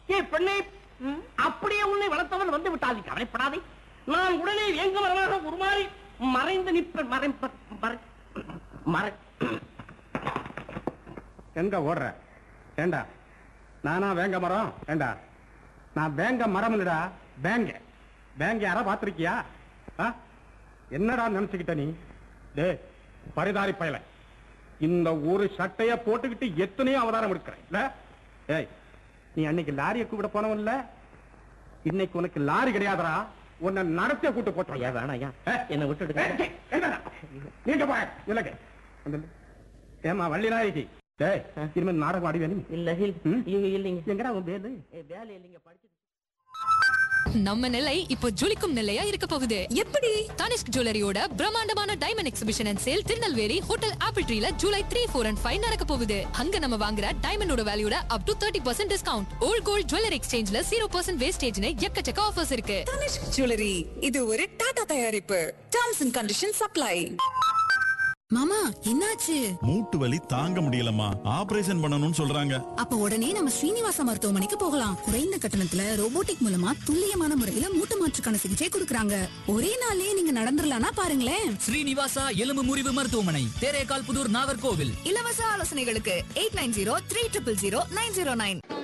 ஏ பெண்ணே அப்படியே உன்னை வளர்த்தவன் வந்து விட்டால் நீ கவலைப்படாதே நான் உடனே வேங்க மரமாக உருமாறி மறைந்து நிற்ப மறைப்ப மறை மறை எங்க ஓடுற ஏண்டா நானா வேங்க மரம் ஏண்டா நான் வேங்க மரம் இல்லடா வேங்க வேங்க யாரா பாத்திருக்கியா ஆ? என்னடா நினைச்சுக்கிட்ட நீ டே பரிதாரி பயல இந்த ஒரு சட்டைய போட்டுக்கிட்டு எத்தனையோ அவதாரம் எடுக்கிறேன் இல்ல ஏய் நீ அன்னைக்கு லாரியை கூப்பிட போனவன் இல்ல இன்னைக்கு உனக்கு லாரி கிடையாதுடா உன்னை நடத்திய கூட்டு போட்டு ஐயா வேணாம் ஐயா ஏ? என்னை விட்டுடுங்க ஏய், ஏய், என்னடா? நீங்க போய் இல்லங்க ஏமா வள்ளி நாயகி டேய் இனிமேல் நாடகம் ஆடி வேணும் இல்ல இல்ல ம்? இல்ல- இல்லைங்க எங்கடா உன் பேரு ஏ, வேலை இல்லைங்க படிச்சு நம்ம நிலை இப்போ ஜொலிக்கும் நிலையா இருக்க போகுது எப்படி தனிஷ்க் ஜுவல்லரியோட பிரம்மாண்டமான diamond exhibition and sale Tirunelveli hotel apple ட்ரீல July three four and five நடக்க போகுது அங்க நம்ம வாங்குற டைமண்டோட வேல்யூட up to thirty percent discount old gold jewellery எக்ஸ்சேஞ்ச்ல ஜீரோ பர்சன்ட் வேஸ்டேஜ்னு எக்கச்சக்க ஆஃபர்ஸ் இருக்கு தனிஷ்க் ஜுவல்லரி இது ஒரு டாடா தயாரிப்பு டர்ம்ஸ் அண்ட் கண்டிஷன் சப்ளை மாமா என்னாச்சு மூட்டு வலி தாங்க முடியலம்மா ஆபரேஷன் பண்ணணும்னு சொல்றாங்க அப்ப உடனே நம்ம ஸ்ரீனிவாசா மருத்துவமனைக்கு போகலாம் குறைந்த கட்டணத்துல ரோபோட்டிக் மூலமா துல்லியமான முறையில மூட்டு மாற்றுக்கான சிகிச்சை கொடுக்கறாங்க ஒரே நாள்லயே நீங்க நடந்துடலாம்னா பாருங்களேன் ஸ்ரீனிவாசா எலும்பு முறிவு மருத்துவமனை தேரேகால் புதூர் நாகர்கோவில் இலவச ஆலோசனைகளுக்கு eight nine zero three triple zero nine zero nine